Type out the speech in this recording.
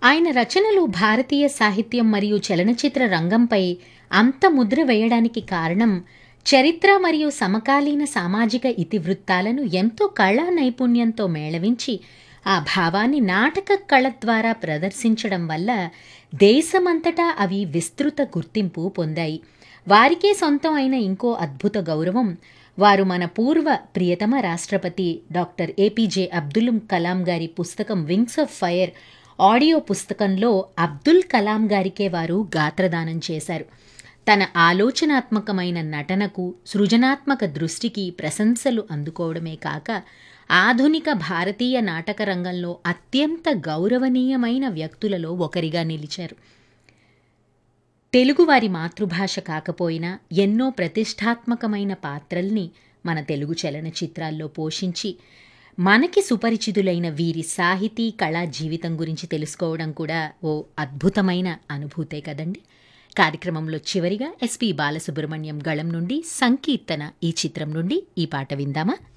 ఆయన రచనలు భారతీయ సాహిత్యం మరియు చలనచిత్ర రంగంపై అంత ముద్ర వేయడానికి కారణం చరిత్ర మరియు సమకాలీన సామాజిక ఇతివృత్తాలను ఎంతో కళా నైపుణ్యంతో మేళవించి ఆ భావాన్ని నాటక కళ ద్వారా ప్రదర్శించడం వల్ల దేశమంతటా అవి విస్తృత గుర్తింపు పొందాయి వారికే సొంతం అయిన ఇంకో అద్భుత గౌరవం వారు మన పూర్వ ప్రియతమ రాష్ట్రపతి డాక్టర్ ఏపీజే అబ్దుల్ కలాం గారి పుస్తకం వింగ్స్ ఆఫ్ ఫైర్ ఆడియో పుస్తకంలో అబ్దుల్ కలాం గారికే వారు గాత్రదానం చేశారు తన ఆలోచనాత్మకమైన నటనకు సృజనాత్మక దృష్టికి ప్రశంసలు అందుకోవడమే కాక ఆధునిక భారతీయ నాటక రంగంలో అత్యంత గౌరవనీయమైన వ్యక్తులలో ఒకరిగా నిలిచారు తెలుగువారి మాతృభాష కాకపోయినా ఎన్నో ప్రతిష్టాత్మకమైన పాత్రల్ని మన తెలుగు చలనచిత్రాల్లో పోషించి మనకి సుపరిచితులైన వీరి సాహితీ కళా జీవితం గురించి తెలుసుకోవడం కూడా ఓ అద్భుతమైన అనుభూతే కదండి కార్యక్రమంలో చివరిగా ఎస్పి బాలసుబ్రహ్మణ్యం గళం నుండి సంకీర్తన ఈ చిత్రం నుండి ఈ పాట విందామా